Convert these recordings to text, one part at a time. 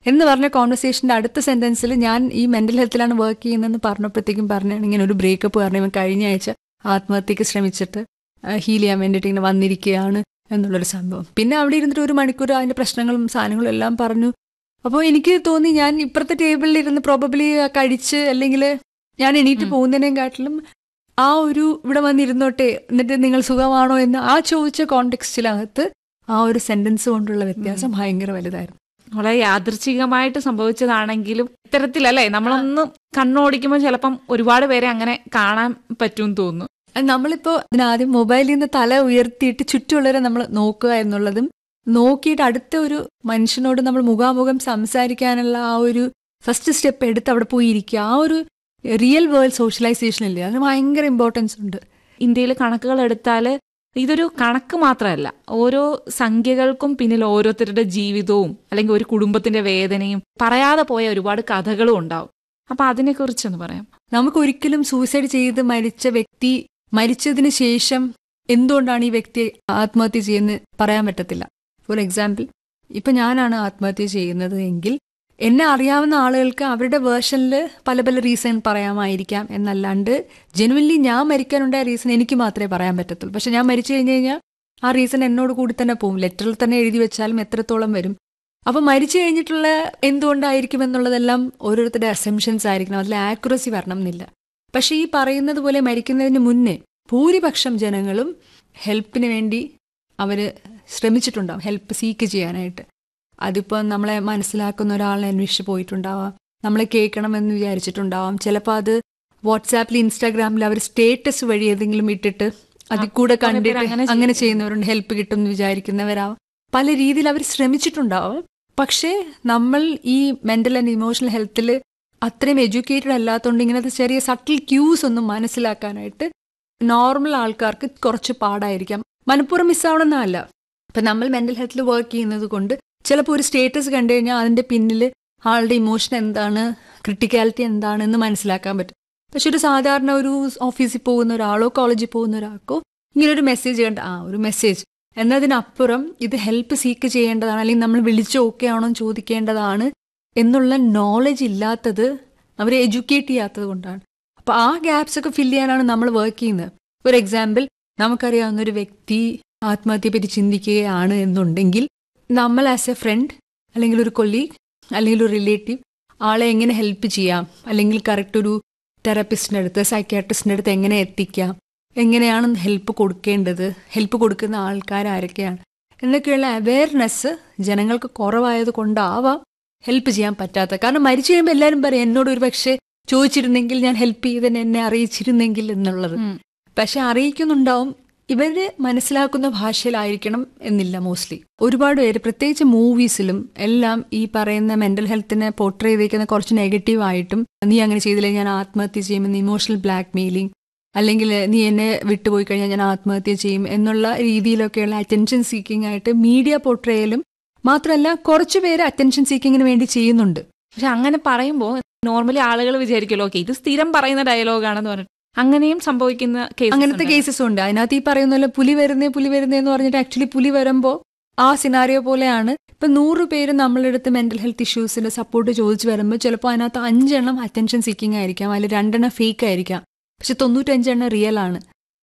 എന്ന് പറഞ്ഞ കോൺവെർസേഷന്റെ അടുത്ത സെന്റൻസിൽ ഞാൻ ഈ മെന്റൽ ഹെൽത്തിലാണ് വർക്ക് ചെയ്യുന്നതെന്ന് പറഞ്ഞപ്പോഴത്തേക്കും പറഞ്ഞാണ് ഇങ്ങനെ ഒരു ബ്രേക്കപ്പ് പറഞ്ഞു ഇവൻ കഴിഞ്ഞ ആഴ്ച ആത്മഹത്യക്ക് ശ്രമിച്ചിട്ട് ഹീൽ ചെയ്യാൻ വേണ്ടിയിട്ട് ഇങ്ങനെ വന്നിരിക്കുകയാണ് എന്നുള്ളൊരു സംഭവം പിന്നെ അവിടെ ഇരുന്നിട്ട് ഒരു മണിക്കൂർ അതിന്റെ പ്രശ്നങ്ങളും സാധനങ്ങളും എല്ലാം പറഞ്ഞു അപ്പോൾ എനിക്ക് തോന്നി ഞാൻ ഇപ്പുറത്തെ ടേബിളിൽ ഇരുന്ന് പ്രോബബ്ലി കഴിച്ച് അല്ലെങ്കിൽ ഞാൻ എണീറ്റ് ഉം. പോകുന്നതിനേം കാട്ടിലും ആ ഒരു ഇവിടെ വന്നിരുന്നോട്ടെ എന്നിട്ട് നിങ്ങൾ സുഖമാണോ എന്ന് ആ ചോദിച്ച കോണ്ടെക്സ്റ്റിലകത്ത് ആ ഒരു സെന്റൻസ് കൊണ്ടുള്ള വ്യത്യാസം ഭയങ്കര വലുതായിരുന്നു വളരെ യാദൃച്ഛികമായിട്ട് സംഭവിച്ചതാണെങ്കിലും ഇത്തരത്തിലല്ലേ നമ്മളൊന്ന് കണ്ണോടിക്കുമ്പോൾ ചിലപ്പം ഒരുപാട് പേരെ അങ്ങനെ കാണാൻ പറ്റും തോന്നുന്നു അത് നമ്മളിപ്പോ അതിനാദ്യം മൊബൈലിൽ നിന്ന് തല ഉയർത്തിയിട്ട് ചുറ്റുമുള്ളവരെ നമ്മൾ നോക്കുക എന്നുള്ളതും നോക്കിയിട്ട് അടുത്ത ഒരു മനുഷ്യനോട് നമ്മൾ മുഖാമുഖം സംസാരിക്കാനുള്ള ആ ഒരു ഫസ്റ്റ് സ്റ്റെപ്പ് എടുത്ത് അവിടെ പോയി ഇരിക്കുക ആ ഒരു റിയൽ വേൾഡ് സോഷ്യലൈസേഷൻ ഇല്ലേ അതിന് ഭയങ്കര ഇമ്പോർട്ടൻസ് ഉണ്ട് ഇന്ത്യയിൽ കണക്കുകൾ എടുത്താൽ ഇതൊരു കണക്ക് മാത്രമല്ല ഓരോ സംഖ്യകൾക്കും പിന്നിൽ ഓരോരുത്തരുടെ ജീവിതവും അല്ലെങ്കിൽ ഒരു കുടുംബത്തിന്റെ വേദനയും പറയാതെ പോയ ഒരുപാട് കഥകളും ഉണ്ടാവും അപ്പൊ അതിനെക്കുറിച്ചൊന്ന് പറയാം നമുക്ക് ഒരിക്കലും സൂസൈഡ് ചെയ്ത് മരിച്ച വ്യക്തി മരിച്ചതിന് ശേഷം എന്തുകൊണ്ടാണ് ഈ വ്യക്തി ആത്മഹത്യ ചെയ്യുന്നത് പറയാൻ പറ്റത്തില്ല ഫോർ എക്സാമ്പിൾ ഇപ്പൊ ഞാനാണ് ആത്മഹത്യ ചെയ്യുന്നത് എങ്കിൽ എന്നെ അറിയാവുന്ന ആളുകൾക്ക് അവരുടെ വേർഷനിൽ പല പല റീസൺ പറയാമായിരിക്കാം എന്നല്ലാണ്ട് ജെനുവൻലി ഞാൻ മരിക്കാനുണ്ടായ റീസൺ എനിക്ക് മാത്രമേ പറയാൻ പറ്റത്തുള്ളൂ പക്ഷെ ഞാൻ മരിച്ചു കഴിഞ്ഞ് കഴിഞ്ഞാൽ ആ റീസൺ എന്നോട് കൂടി തന്നെ പോകും ലെറ്ററിൽ തന്നെ എഴുതി വെച്ചാലും എത്രത്തോളം വരും അപ്പൊ മരിച്ചു കഴിഞ്ഞിട്ടുള്ള എന്തുകൊണ്ടായിരിക്കും എന്നുള്ളതെല്ലാം ഓരോരുത്തരുടെ അസംഷൻസ് ആയിരിക്കണം അതിൽ ആക്യുറസി വരണം എന്നില്ല പക്ഷെ ഈ പറയുന്നത് പോലെ മരിക്കുന്നതിന് മുന്നേ ഭൂരിപക്ഷം ജനങ്ങളും ഹെൽപ്പിന് വേണ്ടി അവര് ശ്രമിച്ചിട്ടുണ്ടാവും ഹെൽപ്പ് സീക്ക് ചെയ്യാനായിട്ട് അതിപ്പോൾ നമ്മളെ മനസ്സിലാക്കുന്ന ഒരാളെ അന്വേഷിച്ച് പോയിട്ടുണ്ടാവാം നമ്മളെ കേൾക്കണമെന്ന് വിചാരിച്ചിട്ടുണ്ടാവാം ചിലപ്പോൾ അത് വാട്സാപ്പിൽ ഇൻസ്റ്റാഗ്രാമിൽ അവർ സ്റ്റേറ്റസ് വഴി ഏതെങ്കിലും ഇട്ടിട്ട് അതിൽ കൂടെ കുറെ പേര് കണ്ടിട്ട് അങ്ങനെ അങ്ങനെ ചെയ്യും. ചെയ്യുന്നവരുണ്ട് ഹെൽപ്പ് കിട്ടും എന്ന് വിചാരിക്കുന്നവരാവാം പല രീതിയിൽ അവർ ശ്രമിച്ചിട്ടുണ്ടാവും പക്ഷേ നമ്മൾ ഈ മെന്റൽ ആൻഡ് ഇമോഷണൽ ഹെൽത്തിൽ അത്രയും എഡ്യൂക്കേറ്റഡ് അല്ലാത്തതുകൊണ്ട് ഇങ്ങനത്തെ ചെറിയ സട്ടിൽ ക്യൂസ് ഒന്നും മനസ്സിലാക്കാനായിട്ട് നോർമൽ ആൾക്കാർക്ക് കുറച്ച് പാടായിരിക്കാം മനഃപൂർവ്വം മിസ്സാവണമെന്നല്ല ഇപ്പം നമ്മൾ മെന്റൽ ഹെൽത്തിൽ വർക്ക് ചെയ്യുന്നത് കൊണ്ട് ചിലപ്പോൾ ഒരു സ്റ്റേറ്റസ് കണ്ടു കഴിഞ്ഞാൽ അതിന്റെ പിന്നിൽ ആളുടെ ഇമോഷൻ എന്താണ് ക്രിട്ടിക്കാലിറ്റി എന്താണ് എന്ന് മനസ്സിലാക്കാൻ പറ്റും പക്ഷെ ഒരു സാധാരണ ഒരു ഓഫീസിൽ പോകുന്ന ഒരാളോ കോളേജിൽ പോകുന്ന ഒരാൾക്കോ ഇങ്ങനെ ഒരു മെസ്സേജ് കണ്ട ആ ഒരു മെസ്സേജ് എന്നതിനപ്പുറം ഇത് ഹെൽപ്പ് സീക്ക് ചെയ്യേണ്ടതാണ് അല്ലെങ്കിൽ നമ്മൾ വിളിച്ച് ഓക്കെ ആണോ എന്ന് ചോദിക്കേണ്ടതാണ് എന്നുള്ള നോളജ് ഇല്ലാത്തത് അവരെ എഡ്യൂക്കേറ്റ് ചെയ്യാത്തത് കൊണ്ടാണ് അപ്പൊ ആ ഗ്യാപ്സ് ഒക്കെ ഫില്ല് ചെയ്യാനാണ് നമ്മൾ വർക്ക് ചെയ്യുന്നത് ഫോർ എക്സാമ്പിൾ നമുക്കറിയാവുന്ന ഒരു വ്യക്തി ആത്മഹത്യയെ പറ്റി ചിന്തിക്കുകയാണ് എന്നുണ്ടെങ്കിൽ നമ്മൾ ആസ് എ ഫ്രണ്ട് അല്ലെങ്കിൽ ഒരു കൊല്ലീഗ് അല്ലെങ്കിൽ ഒരു റിലേറ്റീവ് ആളെ എങ്ങനെ ഹെൽപ്പ് ചെയ്യാം അല്ലെങ്കിൽ കറക്റ്റ് ഒരു തെറാപ്പിസ്റ്റിൻ്റെ അടുത്ത് സൈക്യാട്രിസ്റ്റിൻ്റെ അടുത്ത് എങ്ങനെ എത്തിക്കാം എങ്ങനെയാണ് ഹെൽപ്പ് കൊടുക്കേണ്ടത് ഹെൽപ്പ് കൊടുക്കുന്ന ആൾക്കാർ ആരൊക്കെയാണ് എന്നൊക്കെയുള്ള അവയർനെസ് ജനങ്ങൾക്ക് കുറവായത് കൊണ്ടാവാം ഹെൽപ്പ് ചെയ്യാൻ പറ്റാത്ത കാരണം മരിച്ചു കഴിയുമ്പോൾ എല്ലാവരും പറയും എന്നോട് ഒരു പക്ഷേ ചോദിച്ചിരുന്നെങ്കിൽ ഞാൻ ഹെൽപ്പ് ചെയ്തതിന് എന്നെ അറിയിച്ചിരുന്നെങ്കിൽ എന്നുള്ളത് ഉം. പക്ഷെ അറിയിക്കുന്നുണ്ടാവും ഇവര് മനസ്സിലാക്കുന്ന ഭാഷയിലായിരിക്കണം എന്നില്ല മോസ്റ്റ്ലി ഒരുപാട് പേര് പ്രത്യേകിച്ച് മൂവീസിലും എല്ലാം ഈ പറയുന്ന മെന്റൽ ഹെൽത്തിനെ പോർട്രേ ചെയ്തേക്കുന്ന കുറച്ച് നെഗറ്റീവ് ആയിട്ടും നീ അങ്ങനെ ചെയ്തില്ലെങ്കിൽ ഞാൻ ആത്മഹത്യ ചെയ്യുമെന്ന് ഇമോഷണൽ ബ്ലാക്ക് മെയിലിംഗ് അല്ലെങ്കിൽ നീ എന്നെ വിട്ടുപോയി കഴിഞ്ഞാൽ ഞാൻ ആത്മഹത്യ ചെയ്യും എന്നുള്ള രീതിയിലൊക്കെയുള്ള അറ്റൻഷൻ സീക്കിംഗ് ആയിട്ട് മീഡിയ പോർട്രേയിലും മാത്രമല്ല കുറച്ചു പേര് അറ്റൻഷൻ സീക്കിങ്ങിന് വേണ്ടി ചെയ്യുന്നുണ്ട് പക്ഷെ അങ്ങനെ പറയുമ്പോൾ നോർമലി ആളുകൾ വിചാരിക്കുമല്ലോ ഓക്കെ ഇത് സ്ഥിരം പറയുന്ന ഡയലോഗാണെന്ന് പറഞ്ഞിട്ട് അങ്ങനെയും സംഭവിക്കുന്ന cases അങ്ങനത്തെ ഉണ്ട്. കേസസ് ഉണ്ട് അതിനകത്ത് ഈ പറയുന്ന പോലെ പുലി വരുന്നേ പുലി വരുന്നേ എന്ന് പറഞ്ഞിട്ട് ആക്ച്വലി പുലി വരുമ്പോൾ ആ സിനാരിയോ പോലെയാണ് ഇപ്പൊ നൂറ് പേര് നമ്മളെടുത്ത് മെന്റൽ ഹെൽത്ത് ഇഷ്യൂസിന്റെ സപ്പോർട്ട് ചോദിച്ചു വരുമ്പോൾ ചിലപ്പോൾ അതിനകത്ത് അഞ്ചെണ്ണം അറ്റൻഷൻ സീക്കിംഗ് ആയിരിക്കാം അതിൽ രണ്ടെണ്ണം ഫേക്ക് ആയിരിക്കാം പക്ഷെ തൊണ്ണൂറ്റഞ്ചെണ്ണം റിയൽ ആണ്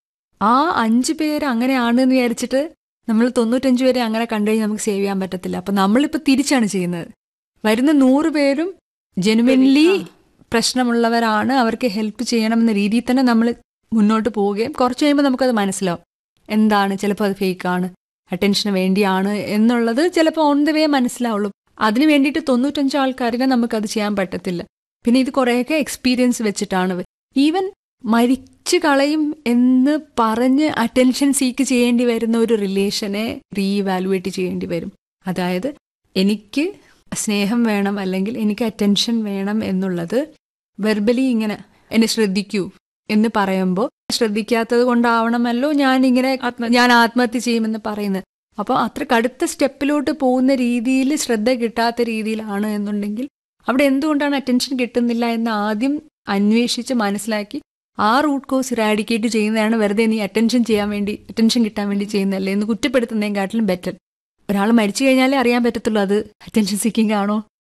ആ അഞ്ച് പേര് അങ്ങനെയാണ് എന്ന് വിചാരിച്ചിട്ട് നമ്മൾ തൊണ്ണൂറ്റഞ്ച് പേരെ അങ്ങനെ കണ്ടു കഴിഞ്ഞാൽ നമുക്ക് സേവ് ചെയ്യാൻ പറ്റത്തില്ല അപ്പൊ നമ്മളിപ്പോ തിരിച്ചാണ് ചെയ്യുന്നത് വരുന്ന നൂറ് പേരും ജെനുവൻലി ആ. പ്രശ്നമുള്ളവരാണ് അവർക്ക് ഹെൽപ്പ് ചെയ്യണമെന്ന രീതിയിൽ തന്നെ നമ്മൾ മുന്നോട്ട് പോവുകയും കുറച്ച് കഴിയുമ്പോൾ നമുക്കത് മനസ്സിലാവും എന്താണ് ചിലപ്പോൾ അത് ഫേക്കാണ് അറ്റൻഷന് വേണ്ടിയാണ് എന്നുള്ളത് ചിലപ്പോൾ ഓൺ ദ വേ മനസ്സിലാവുള്ളൂ അതിന് വേണ്ടിയിട്ട് തൊണ്ണൂറ്റഞ്ച് ആൾക്കാരിനെ നമുക്കത് ചെയ്യാൻ പറ്റത്തില്ല പിന്നെ ഇത് കുറേയൊക്കെ എക്സ്പീരിയൻസ് വെച്ചിട്ടാണ് ഈവൻ മരിച്ചു കളയും എന്ന് പറഞ്ഞ് അറ്റൻഷൻ സീക്ക് ചെയ്യേണ്ടി വരുന്ന ഒരു റിലേഷനെ റീവാലുവേറ്റ് ചെയ്യേണ്ടി വരും അതായത് എനിക്ക് സ്നേഹം വേണം അല്ലെങ്കിൽ എനിക്ക് അറ്റൻഷൻ വേണം എന്നുള്ളത് വെർബലി ഇങ്ങനെ എന്നെ ശ്രദ്ധിക്കൂ എന്ന് പറയുമ്പോൾ ശ്രദ്ധിക്കാത്തത് കൊണ്ടാവണമല്ലോ ഞാൻ ഇങ്ങനെ ആത്മഹത്യ. ഞാൻ ആത്മഹത്യ ചെയ്യുമെന്ന് പറയുന്നത് അപ്പോൾ അത്ര കടുത്ത സ്റ്റെപ്പിലോട്ട് പോകുന്ന രീതിയിൽ ശ്രദ്ധ കിട്ടാത്ത രീതിയിലാണ് എന്നുണ്ടെങ്കിൽ അവിടെ എന്തുകൊണ്ടാണ് അറ്റൻഷൻ കിട്ടുന്നില്ല എന്ന് ആദ്യം അന്വേഷിച്ച് മനസ്സിലാക്കി ആ റൂട്ട് കോസ് ഇറാഡിക്കേറ്റ് ചെയ്യുന്നതാണ് വെറുതെ നീ അറ്റൻഷൻ ചെയ്യാൻ വേണ്ടി അറ്റൻഷൻ കിട്ടാൻ വേണ്ടി ചെയ്യുന്നതല്ലേ എന്ന് കുറ്റപ്പെടുത്തുന്നതിനെക്കാട്ടിലും ബെറ്റർ ഒരാൾ മരിച്ചു കഴിഞ്ഞാലേ അറിയാൻ പറ്റത്തുള്ളൂ അത് അറ്റൻഷൻ സീക്കിംഗ് ആണോ